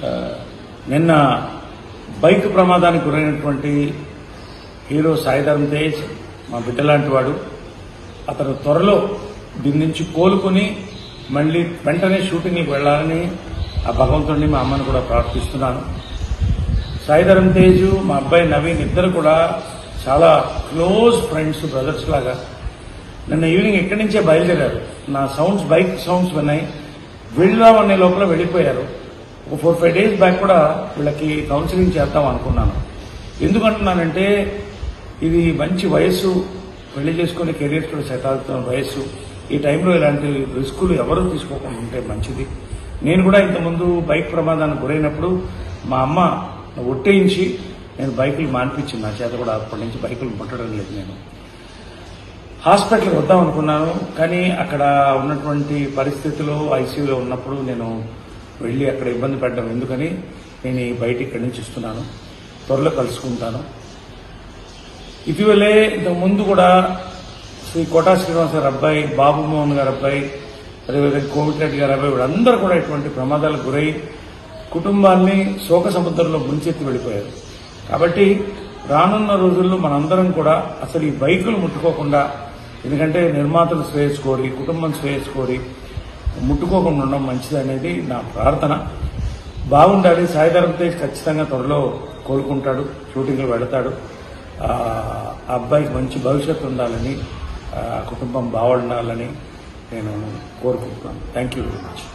ఆ, నిన్న బైక్ ప్రమాదానికి గురైనటువంటి హీరో సాయిధరం తేజ్ మా బిడ్డ లాంటి వాడు అతను త్వరలో దీని నుంచి కోలుకుని మళ్ళీ వెంటనే షూటింగ్కి వెళ్ళాలని ఆ భగవంతుడిని మా అమ్మని కూడా ప్రార్థిస్తున్నాను సాయిధరం తేజు మా అబ్బాయి నవీన్ ఇద్దరు కూడా చాలా క్లోజ్ ఫ్రెండ్స్ బ్రదర్స్ లాగా నిన్న ఈవినింగ్ ఇక్కడి నుంచే బయలుదేరారు నా సౌండ్స్ బైక్ సౌండ్స్ విన్నాయి వెళ్దామనే లోపల వెళ్ళిపోయారు ఒక ఫోర్ ఫైవ్ డేస్ బ్యాక్ కూడా వీళ్ళకి కౌన్సిలింగ్ చేద్దాం అనుకున్నాను ఎందుకంటున్నానంటే ఇది మంచి వయస్సు పెళ్లి చేసుకుని కెరీర్ కూడా సెట్ అవుతున్న వయస్సు ఈ టైంలో ఇలాంటి రిస్కులు ఎవరూ తీసుకోకుండా ఉంటే మంచిది నేను కూడా ఇంతకుముందు బైక్ ప్రమాదానికి గురైనప్పుడు మా అమ్మ ఒట్టేయించి నేను బైకులు మాన్పించింది నా చేత కూడా అప్పటి నుంచి బైకులు ముట్టడం లేదు నేను హాస్పిటల్కి వద్దాం అనుకున్నాను కానీ అక్కడ ఉన్నటువంటి పరిస్థితులు ఐసీయూలో ఉన్నప్పుడు నేను వెళ్ళి అక్కడ ఇబ్బంది పడ్డం ఎందుకని నేను ఈ బయట ఇక్కడి నుంచి ఇస్తున్నాను త్వరలో కలుసుకుంటాను ఇటీవలే ఇంతకు ముందు కూడా శ్రీ కోటా శ్రీనివాస గారి అబ్బాయి బాబు మోహన్ గారి అబ్బాయి అదేవిధంగా కోవిటిరెడ్డి గారి అబ్బాయి వీళ్ళందరూ కూడా ఇటువంటి ప్రమాదాలకు గురై కుటుంబాన్ని శోక సముద్రంలో ముంచెత్తి వెళ్ళిపోయారు కాబట్టి రానున్న రోజుల్లో మనందరం కూడా అసలు ఈ బైకులు ముట్టుకోకుండా ఎందుకంటే నిర్మాతలు శ్రేయస్ కోరి కుటుంబం శ్రేయస్ కోరి ముట్టుకోకుండా ఉండడం మంచిది అనేది నా ప్రార్థన బాగుండాలి సాయిధరం తేజ్ ఖచ్చితంగా త్వరలో కోలుకుంటాడు షూటింగ్లో వెళతాడు ఆ ఆ అబ్బాయికి మంచి భవిష్యత్తు ఉండాలని ఆ కుటుంబం బాగుండాలని నేను కోరుకుంటున్నాను థ్యాంక్ యూ వెరీ మచ్